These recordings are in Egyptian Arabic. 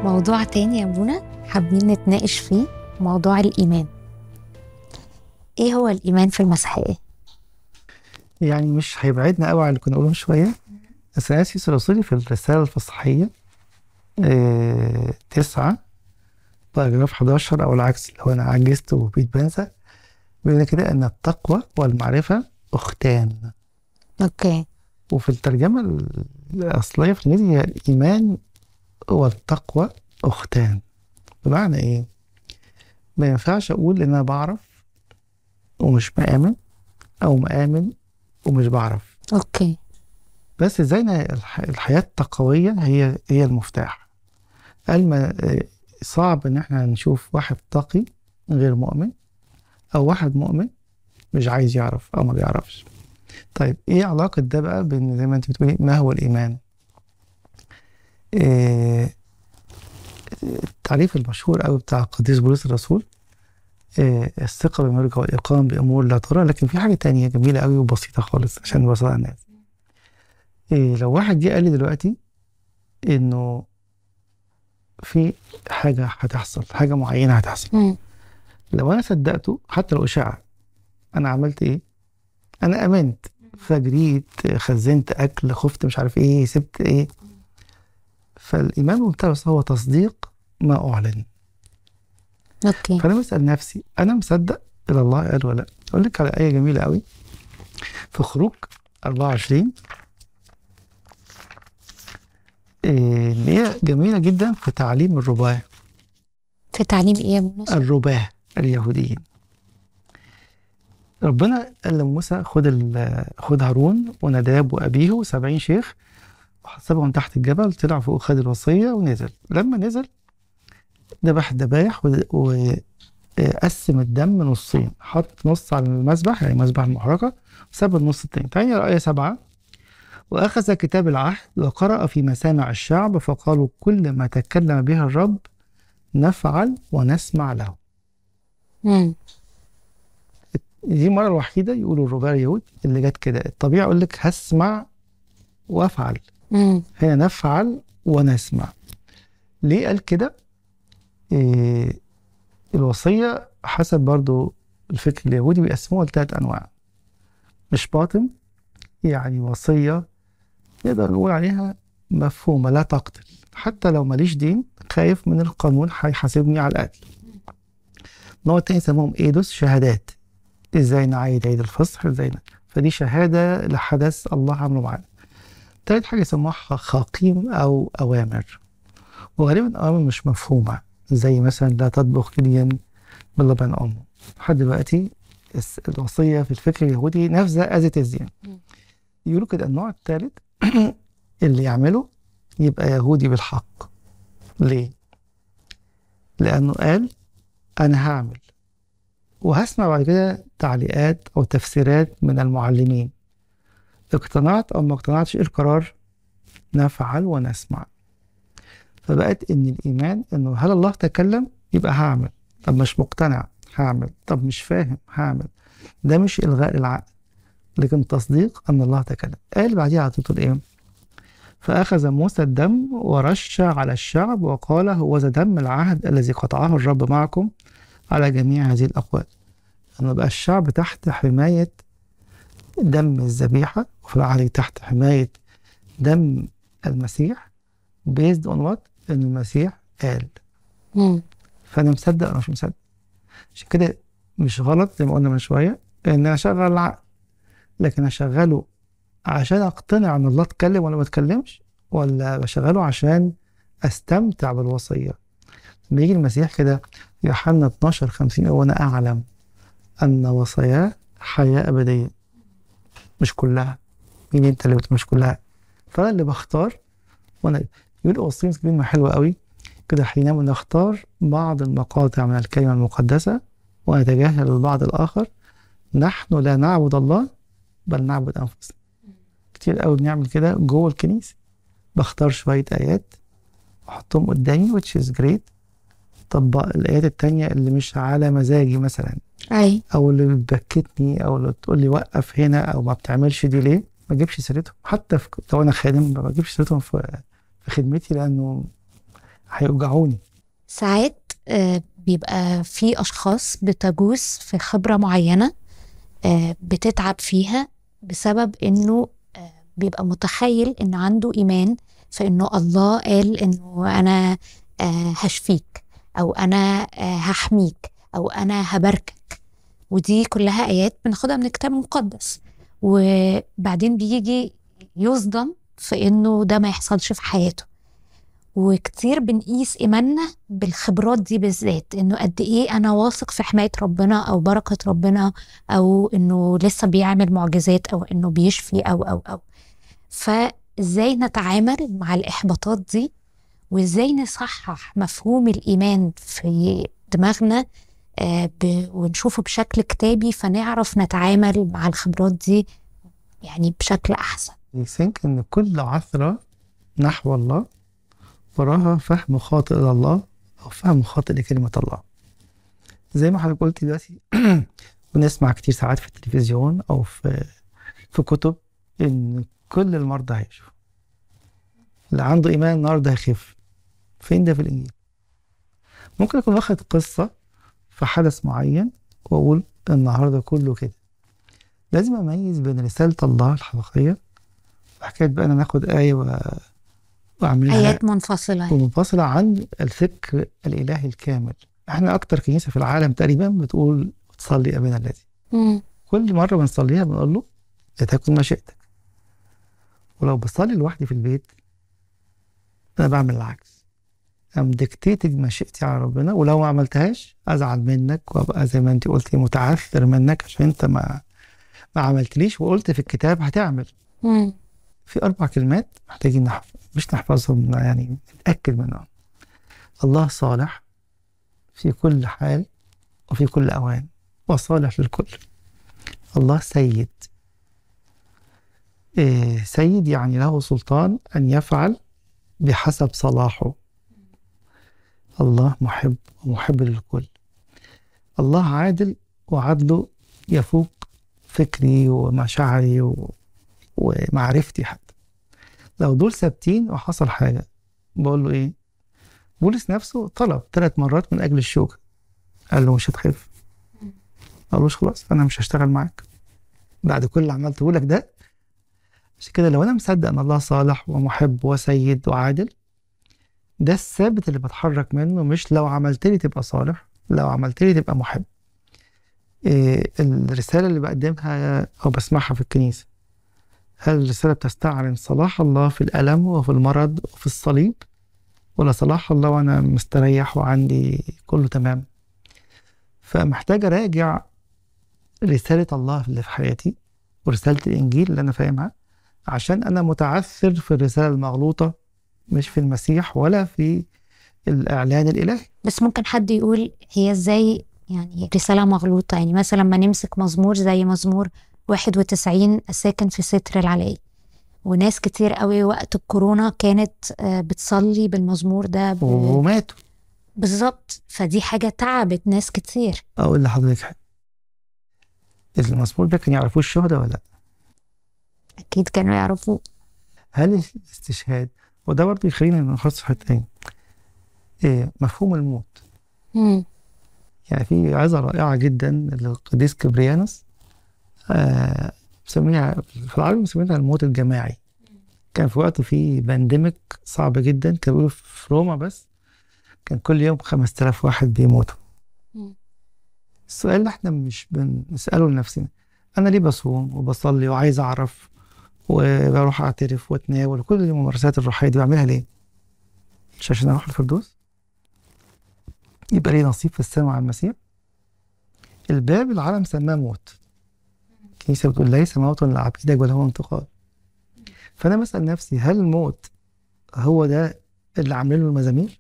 موضوع تاني يا بونا حابين نتناقش فيه موضوع الإيمان إيه هو الإيمان في المسيحية؟ يعني مش هيبعدنا قوي عن اللي كنا نقوله شويه اثناسيوس الرسولي في الرساله الفصحيه آه تسعة باراجراف 11 او العكس لو انا عجزت وبقيت بنسى بيقول لنا كده ان التقوى والمعرفه اختان أوكي وفي الترجمه ال- الاصليه في الانجليزي هي الايمان والتقوى اختان بمعنى ايه؟ ما ينفعش اقول ان انا بعرف ومش مآمن او مآمن ومش بعرف أوكي بس ازاي إن الح- الحياة التقوية هي هي المفتاح قال ما آه، صعب ان احنا نشوف واحد تقي غير مؤمن او واحد مؤمن مش عايز يعرف او ما بيعرفش طيب ايه علاقة ده بقى بين زي ما انت بتقولي ما هو الايمان إيه التعريف المشهور قوي بتاع القديس بولس الرسول إيه الثقة بالملك والإقام بأمور لا ترى لكن في حاجة تانية جميلة قوي وبسيطة خالص عشان نوصلها الناس إيه لو واحد جه قال لي دلوقتي إنه في حاجة هتحصل حاجة معينة هتحصل مم. لو أنا صدقته حتى لو إشاعة أنا عملت إيه؟ أنا آمنت فجريت خزنت أكل خفت مش عارف إيه سبت إيه فالإيمان الممتاز هو تصديق ما أعلن أوكي فانا بسال نفسي انا مصدق الى الله قال ولا لا اقول لك على ايه جميله قوي في خروج 24 إيه، اللي هي جميله جدا في تعليم الرباه في تعليم إيه يا بونا؟ الرباه اليهوديين ربنا قال لموسى خد ال- خد هارون وناداب وابيه و70 شيخ وحسبهم تحت الجبل طلع فوق خد الوصيه ونزل لما نزل ذبح الذبايح وقسم الدم نصين حط نص على المذبح يعني مذبح المحرقه وساب النص التاني تاني آية سبعة وأخذ كتاب العهد وقرأ في مسامع الشعب فقالوا كل ما تكلم به الرب نفعل ونسمع له مم. دي المرة الوحيدة يقولوا الرباع اليهود اللي جت كده الطبيعي يقول لك هسمع وافعل مم. هنا نفعل ونسمع ليه قال كده إيه الوصية حسب برضو الفكر اليهودي بيقسموها لثلاث أنواع مش باطن يعني وصية نقدر نقول عليها مفهومة لا تقتل حتى لو ماليش دين خايف من القانون هيحاسبني على القتل نوع تاني يسموهم ايدوس شهادات ازاي نعيد عيد الفصح ازاي ن- فدي شهادة لحدث الله عمله معانا تالت حاجة يسموها خاقيم أو أوامر وغالبا أوامر مش مفهومة زي مثلا لا تطبخ جديا بلبن أمه لحد دلوقتي الس- الوصية في الفكر اليهودي نافذة أذت الزين مم. يقولوا كده النوع الثالث اللي يعمله يبقى يهودي بالحق ليه؟ لأنه قال أنا هعمل وهسمع بعد كده تعليقات أو تفسيرات من المعلمين اقتنعت أو ما اقتنعتش إيه القرار؟ نفعل ونسمع فبقت إن الإيمان إنه هل الله تكلم؟ يبقى هعمل طب مش مقتنع هعمل طب مش فاهم هعمل ده مش إلغاء العقل لكن تصديق أن الله تكلم قال بعديها على طول إيه؟ فأخذ موسى الدم ورش على الشعب وقال هو ذا دم العهد الذي قطعه الرب معكم على جميع هذه الأقوال أنه بقى الشعب تحت حماية دم الذبيحة وفي العهد تحت حماية دم المسيح based on what؟ إن المسيح قال مم. فأنا مصدق أنا مش مصدق عشان كده مش غلط زي ما قلنا من شوية إن أنا أشغل العقل لكن أشغله عشان أقتنع إن الله اتكلم ولا ما اتكلمش ولا بشغله عشان أستمتع بالوصية لما يجي المسيح كده يوحنا 12 50 وأنا أعلم أن وصاياه حياة أبدية مش كلها مين أنت اللي بتقول مش كلها فأنا اللي بختار وأنا يقول أوصين كلمة حلوة قوي كده حينما نختار بعض المقاطع من الكلمة المقدسة ونتجاهل البعض الآخر نحن لا نعبد الله بل نعبد أنفسنا كتير قوي بنعمل كده جوه الكنيسة بختار شوية آيات وأحطهم قدامي which is great طبق الآيات التانية اللي مش على مزاجي مثلا أي أو اللي بتبكتني أو اللي تقول لي وقف هنا أو ما بتعملش دي ليه ما أجيبش سيرتهم حتى في لو أنا خادم ما بجيبش سيرتهم في في خدمتي لأنه هيوجعوني ساعات آه، بيبقى في أشخاص بتجوز في خبرة معينة آه، بتتعب فيها بسبب إنه آه، بيبقى متخيل إنه عنده إيمان في إنه الله قال إنه أنا آه، هشفيك أو أنا آه، هحميك أو أنا هباركك ودي كلها آيات بناخدها من الكتاب المقدس وبعدين بيجي يصدم في إنه ده ما يحصلش في حياته وكتير بنقيس إيماننا بالخبرات دي بالذات إنه قد إيه أنا واثق في حماية ربنا أو بركة ربنا أو إنه لسه بيعمل معجزات أو إنه بيشفي أو أو أو فإزاي نتعامل مع الإحباطات دي وإزاي نصحح مفهوم الإيمان في دماغنا آه، ب- ونشوفه بشكل كتابي فنعرف نتعامل مع الخبرات دي يعني بشكل أحسن يثينك ان كل عثرة نحو الله وراها فهم خاطئ لله او فهم خاطئ لكلمة الله زي ما حضرتك قلت دلوقتي بنسمع كتير ساعات في التلفزيون او في في كتب ان كل المرضى هيشفوا اللي عنده ايمان النهارده هيخف فين ده في الانجيل ممكن اكون واخد قصة في حدث معين واقول النهارده كله كده لازم اميز بين رسالة الله الحقيقية وحكاية بقى انا ناخد آية و... واعملها آيات منفصلة ومنفصلة عن الفكر الإلهي الكامل احنا أكتر كنيسة في العالم تقريبا بتقول تصلي أبانا الذي مم. كل مرة بنصليها بنقول له لتكن مشيئتك ولو بصلي لوحدي في البيت أنا بعمل العكس أم ديكتيتد مشيئتي على ربنا ولو ما عملتهاش أزعل منك وأبقى زي ما أنت قلتي متعثر منك عشان أنت ما ما عملتليش وقلت في الكتاب هتعمل مم. في أربع كلمات محتاجين نحفظ مش نحفظهم يعني نتأكد منهم الله صالح في كل حال وفي كل أوان وصالح للكل الله سيد إيه سيد يعني له سلطان أن يفعل بحسب صلاحه الله محب ومحب للكل الله عادل وعدله يفوق فكري ومشاعري و... ومعرفتي حتى لو دول ثابتين وحصل حاجة بقول له إيه بولس نفسه طلب ثلاث مرات من أجل الشوكة قال له مش هتخف قالوش خلاص أنا مش هشتغل معاك بعد كل اللي عملته لك ده عشان كده لو أنا مصدق إن الله صالح ومحب وسيد وعادل ده الثابت اللي بتحرك منه مش لو عملت لي تبقى صالح لو عملت لي تبقى محب إيه الرسالة اللي بقدمها أو بسمعها في الكنيسة هل الرسالة بتستعلن صلاح الله في الألم وفي المرض وفي الصليب ولا صلاح الله وأنا مستريح وعندي كله تمام فمحتاج أراجع رسالة الله اللي في حياتي ورسالة الإنجيل اللي أنا فاهمها عشان أنا متعثر في الرسالة المغلوطة مش في المسيح ولا في الإعلان الإلهي بس ممكن حد يقول هي ازاي يعني رسالة مغلوطة يعني مثلا لما نمسك مزمور زي مزمور 91 الساكن في ستر العلي وناس كتير قوي وقت الكورونا كانت آه، بتصلي بالمزمور ده ب... وماتوا بالظبط فدي حاجة تعبت ناس كتير أقول لحضرتك حاجة المزمور ده كان يعرفوه الشهداء ولا لأ؟ أكيد كانوا يعرفوه هل الاستشهاد وده برضه يخلينا نخصص في حته تاني إيه مفهوم الموت مم. يعني في عظة رائعة جدا للقديس كبريانوس آه بسميها في العربي مسمينها الموت الجماعي كان في وقته في بانديميك صعب جدا كانوا بيقولوا في روما بس كان كل يوم 5000 واحد بيموتوا مم. السؤال اللي احنا مش بنسأله لنفسنا أنا ليه بصوم وبصلي وعايز أعرف وبروح أعترف وأتناول وكل الممارسات الروحية دي بعملها ليه؟ مش عشان أروح الفردوس؟ يبقى ليه نصيب في السماء مع المسيح؟ الباب العالم سماه موت الكنيسة بتقول ليس موت لعبيدك بل هو انتقال فأنا بسأل نفسي هل الموت هو ده اللي عاملينه المزامير؟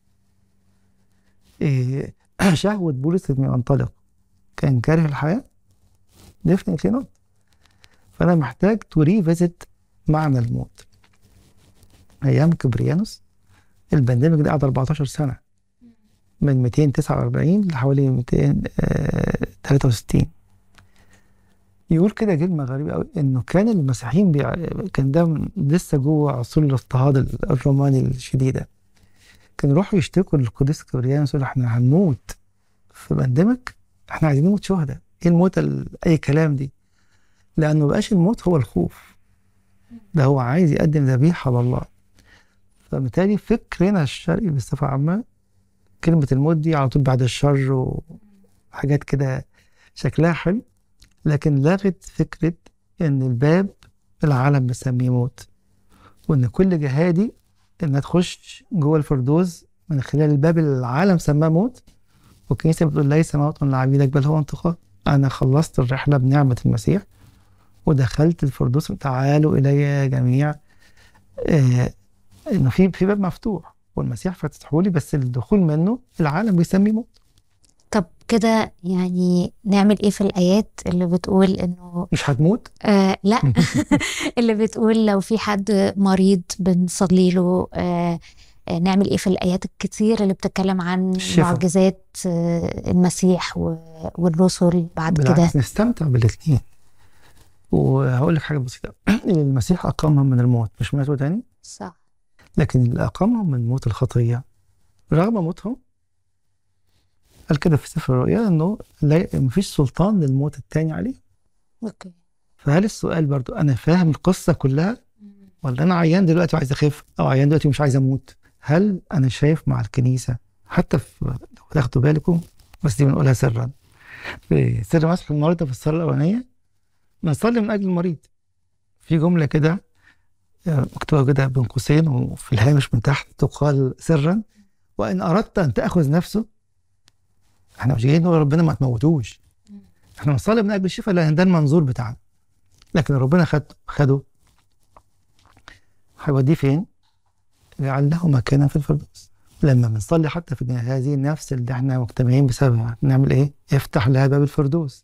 إيه شهوة بولس إنه ينطلق كان كاره الحياة؟ definitely not فأنا محتاج تو ريفيزيت معنى الموت أيام كبريانوس البانديميك ده قعد 14 سنة من 249 لحوالي 263 يقول كده كلمة غريبة قوي إنه كان المسيحيين بيع... كان ده من- لسه جوه عصور الاضطهاد الروماني الشديدة كان يروحوا يشتكوا للقديس كبريان يقولوا احنا هنموت فبندمك احنا عايزين نموت شهداء ايه الموت ال- اي كلام دي لانه مبقاش الموت هو الخوف ده هو عايز يقدم ذبيحه لله فبالتالي فكرنا الشرقي بصفه عامه كلمه الموت دي على طول بعد الشر وحاجات كده شكلها حلو لكن لغت فكره ان الباب العالم بيسميه موت وان كل جهادي انها تخش جوه الفردوس من خلال الباب اللي العالم سماه موت والكنيسه بتقول ليس موت لعبيدك بل هو انتقام انا خلصت الرحله بنعمه المسيح ودخلت الفردوس تعالوا الي يا جميع آه انه في في باب مفتوح والمسيح فتحه لي بس الدخول منه العالم بيسميه موت طب كده يعني نعمل ايه في الآيات اللي بتقول انه مش هتموت آه لا اللي بتقول لو في حد مريض بنصلي له آه آه، نعمل ايه في الآيات الكتير اللي بتتكلم عن الشفاء. معجزات آه المسيح و- والرسل بعد كده بالعكس نستمتع بالاثنين وهقول لك حاجه بسيطه المسيح اقامهم من الموت مش ماتوا تاني صح لكن اللي أقامهم من موت الخطية رغم موتهم قال كده في سفر الرؤيا إنه لا مفيش سلطان للموت التاني عليه اوكي فهل السؤال برضو أنا فاهم القصة كلها ولا أنا عيان دلوقتي وعايز أخف أو عيان دلوقتي مش عايز أموت هل أنا شايف مع الكنيسة حتى في لو تاخدوا بالكم بس دي بنقولها سرا في سر مسح المرضى في الصلاة الأولانية بنصلي من أجل المريض في جملة كده آه، مكتوبة كده بين قوسين وفي الهامش من تحت تقال سرا وإن أردت أن تأخذ نفسه احنا مش جايين نقول ربنا ما تموتوش احنا بنصلي من أجل الشفاء لأن ده المنظور بتاعنا لكن ربنا خد خده هيوديه فين؟ جعل له مكانا في الفردوس لما بنصلي حتى في هذه النفس اللي احنا مجتمعين بسببها نعمل ايه؟ افتح لها باب الفردوس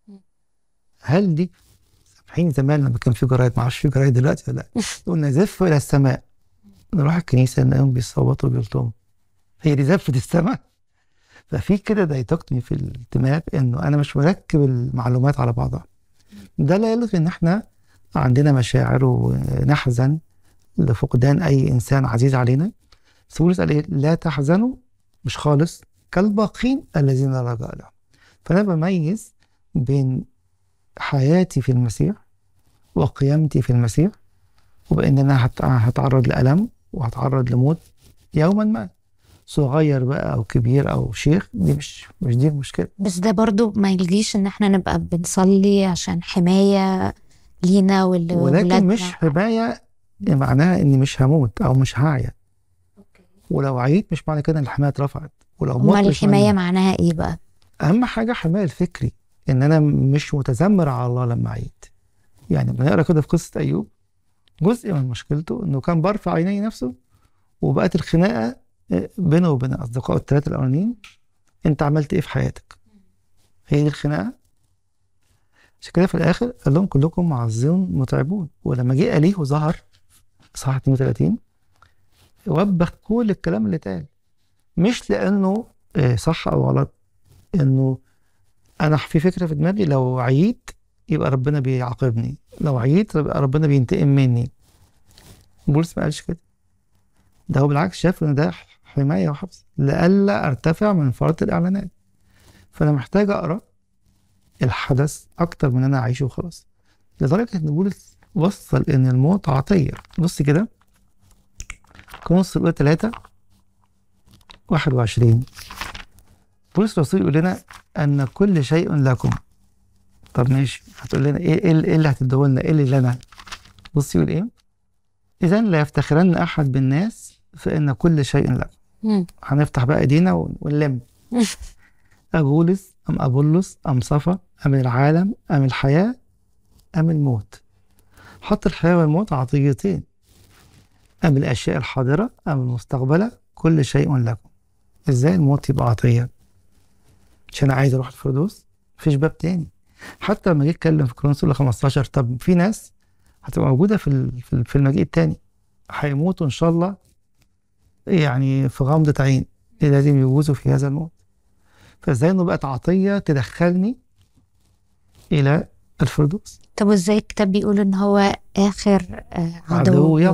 هل دي سامحيني زمان لما كان في جرايد ما اعرفش في جرايد دلوقتي ولا لا قلنا زف الى السماء نروح الكنيسه نلاقيهم بيصوتوا وبيلطموا هي دي زفه السماء ففي كده دايتوكتمي في الدماغ انه انا مش مركب المعلومات على بعضها ده لا يلغي ان احنا عندنا مشاعر ونحزن لفقدان اي انسان عزيز علينا بس بولس قال ايه لا تحزنوا مش خالص كالباقين الذين لا رجاء لهم فانا بميز بين حياتي في المسيح وقيامتي في المسيح وبان انا هت- هتعرض لالم وهتعرض لموت يوما ما صغير بقى او كبير او شيخ دي مش مش دي المشكله بس ده برضو ما يلغيش ان احنا نبقى بنصلي عشان حماية لينا ول- ولكن ولادنا مش حمايه معناها اني مش هموت او مش هعيا ولو عييت مش معنى كده ان الحمايه اترفعت ولو مت امال مش الحماية معنى معناها ايه بقى؟ اهم حاجه حمايه الفكري ان انا مش متذمر على الله لما عييت يعني بنقرا كده في قصه ايوب جزء من مشكلته انه كان برفع عيني نفسه وبقت الخناقه آه، بينه وبين اصدقائه الثلاثه الاولانيين انت عملت ايه في حياتك هي دي الخناقه عشان كده في الاخر قال لهم كلكم معزون متعبون ولما جه اليه وظهر صح 32 وبخ كل الكلام اللي اتقال مش لانه آه، صح او غلط انه انا في فكره في دماغي لو عييت يبقى ربنا بيعاقبني لو عييت يبقى ربنا بينتقم مني بولس ما قالش كده ده هو بالعكس شاف ان ده حمايه وحفظ لئلا ارتفع من فرط الاعلانات فانا محتاج اقرا الحدث اكتر من ان انا اعيشه وخلاص لدرجه ان بولس وصل ان الموت عطيه بص كده كونس الاولى 3 21 بولس الرسول يقول لنا ان كل شيء لكم طب ماشي هتقول لنا ايه ايه إيه اللي هتديه لنا ايه اللي لنا بص يقول ايه اذا لا يفتخرن احد بالناس فان كل شيء لكم مم. هنفتح بقى ايدينا ون- ونلم أبولس أم أبولس أم صفا أم العالم أم الحياة أم الموت حط الحياة والموت عطيتين أم الأشياء الحاضرة أم المستقبلة كل شيء لكم إزاي الموت يبقى عطية عشان عايز أروح الفردوس مفيش باب تاني حتى لما جه اتكلم في كورنثوس الأولى 15 طب في ناس هتبقى موجودة في ال- في ال- في المجيء التاني هيموتوا إن شاء الله يعني في غمضة عين لازم يجوزوا في هذا الموت فازاي انه بقت عطيه تدخلني الى الفردوس طب وازاي الكتاب بيقول ان هو اخر آه، عدو عدو يبقى. يبقى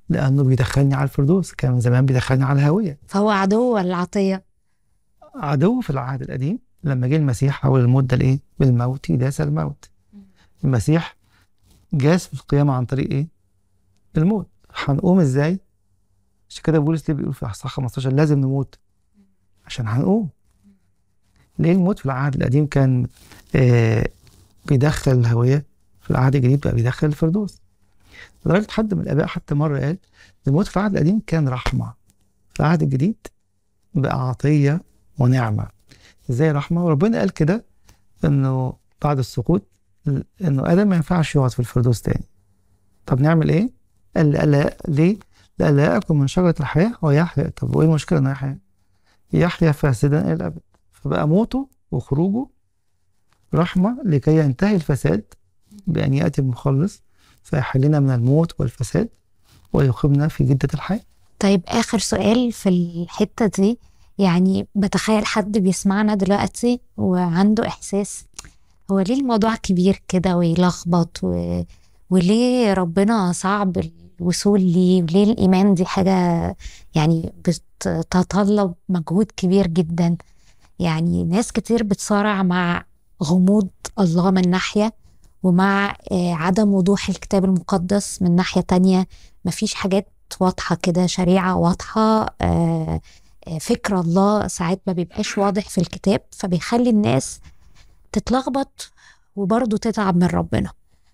لانه بيدخلني على الفردوس كان من زمان بيدخلني على الهويه فهو عدو ولا عطيه عدو في العهد القديم لما جه المسيح حول المده لايه بالموت داس الموت المسيح جاز في القيامه عن طريق ايه الموت هنقوم ازاي عشان كده بولس ليه بيقول في اصحاح 15 لازم نموت عشان هنقوم ليه الموت في العهد القديم كان آه بيدخل الهويه في العهد الجديد بقى بيدخل الفردوس لدرجه حد من الاباء حتى مره قال الموت في العهد القديم كان رحمه في العهد الجديد بقى عطيه ونعمه ازاي رحمه وربنا قال كده انه بعد السقوط انه ادم ما ينفعش يقعد في الفردوس تاني طب نعمل ايه؟ قال لا لا ليه؟ لا لا ياكل من شجره الحياه ويحيا طب وايه المشكله انه يحيا؟ يحيا فاسدا الى الابد فبقى موته وخروجه رحمه لكي ينتهي الفساد بان ياتي المخلص فيحلنا من الموت والفساد ويقيمنا في جده الحياه طيب آخر سؤال في الحتة دي يعني بتخيل حد بيسمعنا دلوقتي وعنده إحساس هو ليه الموضوع كبير كده ويلخبط و... وليه ربنا صعب الوصول ليه وليه الإيمان دي حاجة يعني بتتطلب مجهود كبير جدا يعني ناس كتير بتصارع مع غموض الله من ناحية ومع آه، عدم وضوح الكتاب المقدس من ناحية تانية مفيش حاجات واضحة كده شريعة واضحة آه، آه، فكر الله ساعات ما بيبقاش واضح في الكتاب فبيخلي الناس تتلخبط وبرضه تتعب من ربنا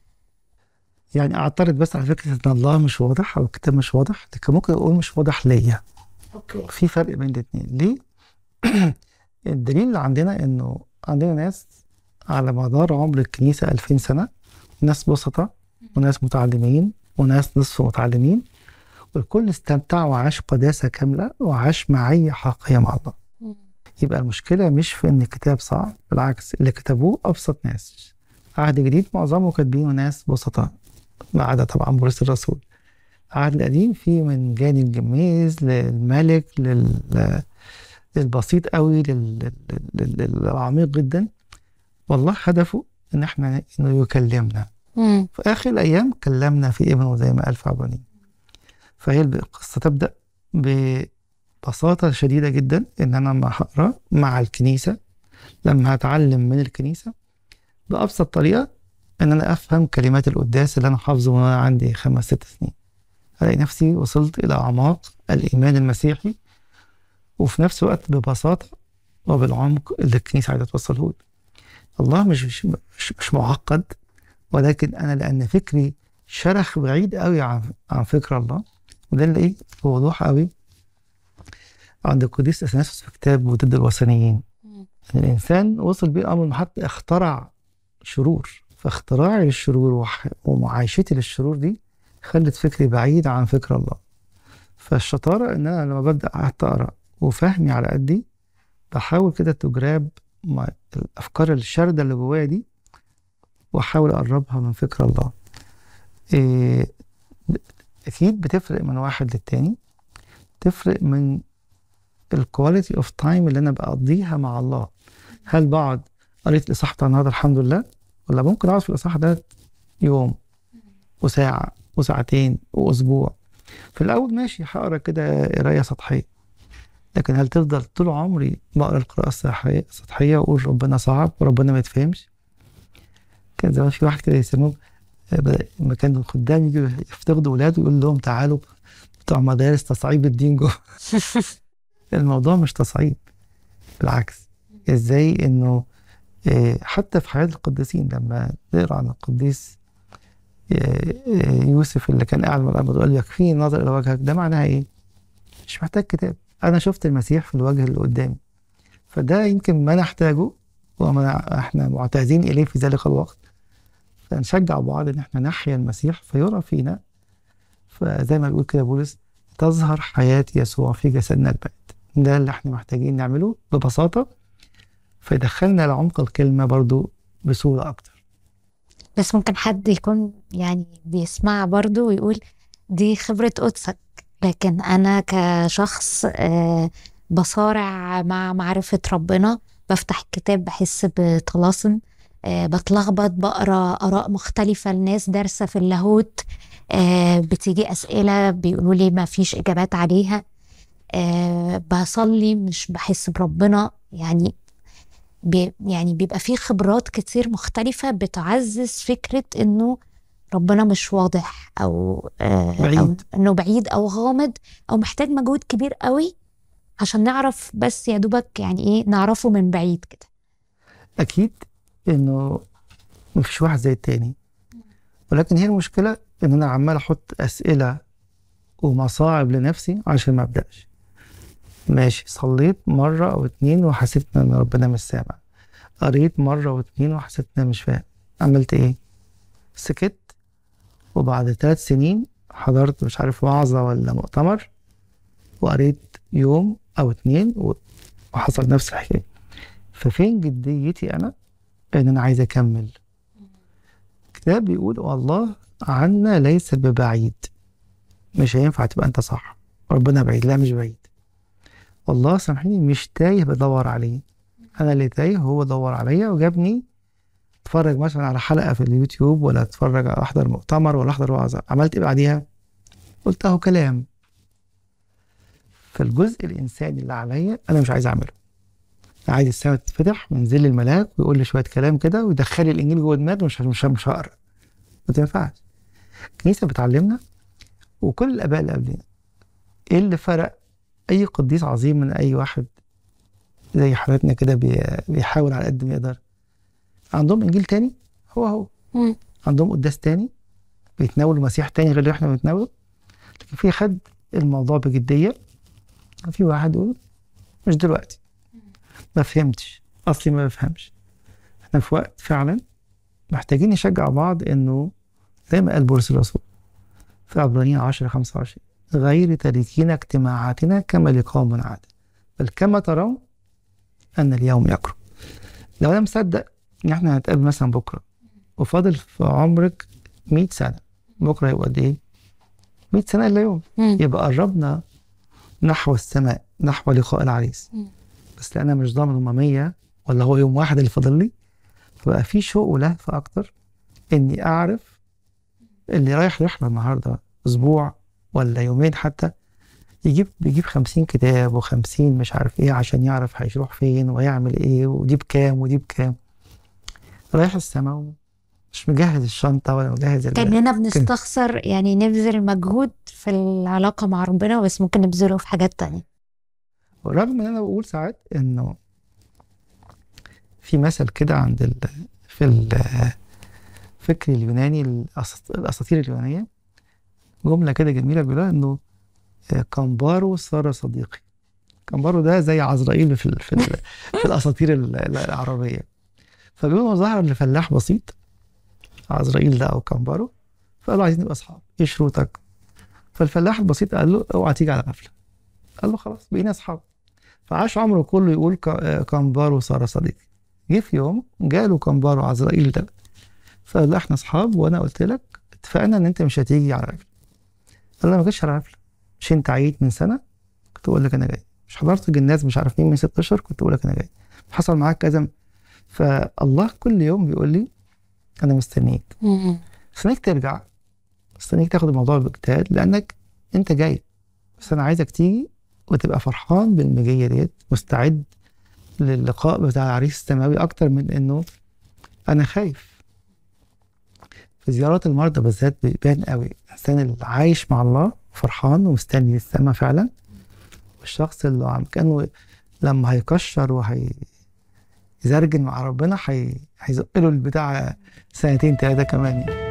يعني اعترض بس على فكره ان الله مش واضح او الكتاب مش واضح لكن ممكن اقول مش واضح ليا اوكي في فرق بين الاثنين ليه؟ الدليل اللي عندنا انه عندنا ناس على مدار عمر الكنيسه 2000 سنه ناس بسطة وناس متعلمين وناس نصف متعلمين والكل استمتع وعاش قداسه كامله وعاش معيه حقيقيه مع الله يبقى المشكله مش في ان الكتاب صعب بالعكس اللي كتبوه ابسط ناس عهد جديد معظمه كاتبينه ناس بسطاء ما عدا طبعا بولس الرسول العهد القديم فيه من جاني الجميز للملك لل... للبسيط قوي لل... لل... للعميق جدا والله هدفه ان احنا انه يكلمنا مم. في اخر الايام كلمنا في ابنه زي ما قال في عبرانيين فهي القصه تبدا ببساطه شديده جدا ان انا لما هقرا مع الكنيسه لما هتعلم من الكنيسه بابسط طريقه ان انا افهم كلمات القداس اللي انا حافظه وانا عندي خمس ست سنين الاقي نفسي وصلت الى اعماق الايمان المسيحي وفي نفس الوقت ببساطه وبالعمق اللي الكنيسه عايزه توصله لي الله مش مش مش, مش معقد ولكن انا لان فكري شرخ بعيد قوي عن عن فكر الله وده اللي ايه بوضوح قوي عند القديس اثناسوس في كتاب ضد الوثنيين مم. ان الانسان وصل بيه الامر انه حتى اخترع شرور فاختراعي للشرور وح- ومعايشتي للشرور دي خلت فكري بعيد عن فكر الله فالشطاره ان انا لما ببدا قعدت اقرا وفهمي على قدي بحاول كده تجراب مع الافكار الشارده اللي جوايا دي واحاول اقربها من فكر الله إيه اكيد بتفرق من واحد للتاني تفرق من الكواليتي اوف تايم اللي انا بقضيها مع الله هل بقعد قريت الاصحاح بتاع النهارده الحمد لله ولا ممكن اقعد في الاصحاح ده يوم وساعه وساعتين واسبوع في الاول ماشي هقرا كده قرايه سطحيه لكن هل تفضل طول عمري بقرا القراءه السطحيه السطحيه واقول ربنا صعب وربنا ما يتفهمش كان زمان في واحد كده يسموه بدأ- لما كان الخدام يجوا يفتقدوا ولاده يقول لهم تعالوا بتوع مدارس تصعيب الدين جوه الموضوع مش تصعيب بالعكس ازاي انه آه، حتى في حياة القديسين لما نقرا عن القديس آه، آه، يوسف اللي كان قاعد مع الأب وقال يكفيني النظر إلى وجهك ده معناها إيه؟ مش محتاج كتاب أنا شفت المسيح في الوجه اللي قدامي فده يمكن ما نحتاجه وما احنا معتادين إليه في ذلك الوقت فنشجع بعض إن احنا نحيا المسيح فيرى فينا فزي ما بيقول كده بولس تظهر حياة يسوع في جسدنا البائد ده اللي احنا محتاجين نعمله ببساطة فيدخلنا لعمق الكلمة برضو بسهولة أكتر بس ممكن حد يكون يعني بيسمع برضو ويقول دي خبرة قدسك لكن أنا كشخص آه، بصارع مع معرفة ربنا بفتح الكتاب بحس بطلاسم آه بتلخبط بقرا اراء مختلفه لناس دارسه في اللاهوت آه بتيجي اسئله بيقولوا لي ما فيش اجابات عليها آه بصلي مش بحس بربنا يعني بي يعني بيبقى في خبرات كتير مختلفة بتعزز فكرة انه ربنا مش واضح او آه او بعيد. انه بعيد او غامض او محتاج مجهود كبير قوي عشان نعرف بس يا دوبك يعني ايه نعرفه من بعيد كده اكيد انه مفيش واحد زي التاني ولكن هي المشكله ان انا عمال احط اسئله ومصاعب لنفسي عشان ما ابداش ماشي صليت مره او اتنين وحسيت ان ربنا مش سامع قريت مره واتنين وحسيت ان أنا مش فاهم عملت ايه سكت وبعد ثلاث سنين حضرت مش عارف وعظه ولا مؤتمر وقريت يوم او اتنين و- وحصل نفس الحكايه ففين جديتي انا ان انا عايز اكمل كتاب بيقول والله عنا ليس ببعيد مش هينفع تبقى انت صح ربنا بعيد لا مش بعيد والله سامحيني مش تايه بدور عليه انا اللي تايه هو دور عليا وجابني اتفرج مثلا على حلقه في اليوتيوب ولا اتفرج على احضر مؤتمر ولا احضر وعظه عملت ايه بعديها قلت اهو كلام فالجزء الانساني اللي عليا انا مش عايز اعمله عايز السماء تتفتح وينزل لي الملاك ويقول لي شويه كلام كده ويدخل لي الانجيل جوه دماغي مش مش مش هقرا ما تنفعش الكنيسه بتعلمنا وكل الاباء اللي قبلنا ايه اللي فرق اي قديس عظيم من اي واحد زي حالتنا كده بي- بيحاول على قد ما يقدر عندهم انجيل تاني هو هو مم. عندهم قداس تاني بيتناولوا مسيح تاني غير اللي احنا بنتناوله لكن في خد الموضوع بجديه في واحد يقول مش دلوقتي ما فهمتش اصلي ما بفهمش احنا في وقت فعلا محتاجين نشجع بعض انه زي ما قال بولس الرسول في عبرانيين 10 25 غير تاركين اجتماعاتنا كما لقوم عادة بل كما ترون ان اليوم يقرب لو انا مصدق ان احنا هنتقابل مثلا بكره وفاضل في عمرك 100 سنه بكره هيبقى قد ايه 100 سنه الا يوم مم. يبقى قربنا نحو السماء نحو لقاء العريس مم. بس لأن انا مش ضامن هما 100 ولا هو يوم واحد اللي فاضل لي فبقى في شوق ولهفة اكتر اني اعرف اللي رايح رحله النهارده اسبوع ولا يومين حتى يجيب بيجيب 50 كتاب و50 مش عارف ايه عشان يعرف هيروح فين ويعمل ايه ودي بكام ودي بكام رايح السما مش مجهز الشنطه ولا مجهز ال- كأننا بنستخسر يعني نبذل مجهود في العلاقة مع ربنا بس ممكن نبذله في حاجات تانية ورغم ان انا بقول ساعات انه في مثل كده عند ال... في الفكر اليوناني الأساط- الاساطير اليونانيه جمله كده جميله بيقولها انه آه، كمبارو صار صديقي كمبارو ده زي عزرائيل في ال... في, ال... في الاساطير ال- ال- العربيه فبيقولوا إنه ظهر لفلاح بسيط عزرائيل ده او كمبارو فقال له عايزين نبقى اصحاب ايه شروطك فالفلاح البسيط قال له اوعى تيجي على غفله قال له خلاص بقينا اصحاب فعاش عمره كله يقول ك- آه، كمبارو صار صديقي جه في يوم جاله كمبارو عزرائيل ده فقال له احنا اصحاب وانا قلت لك اتفقنا ان انت مش هتيجي على غفله قال له ما جيتش على غفله مش انت عييت من سنه كنت بقول لك انا جاي مش حضرت الجناز مش عارف مين من ست اشهر كنت بقول لك انا جاي حصل معاك كذا فالله كل يوم بيقول لي انا مستنيك مم. مستنيك ترجع مستنيك تاخد الموضوع باجتهاد لانك انت جاي بس انا عايزك تيجي وتبقى فرحان بالمجيه ديت مستعد للقاء بتاع العريس السماوي اكتر من انه انا خايف في زيارات المرضى بالذات بيبان قوي الانسان اللي عايش مع الله فرحان ومستني السما فعلا والشخص اللي عم كانه لما هيكشر وهي يزرجن مع ربنا هي- هيزق له البتاع سنتين ثلاثه كمان يعني.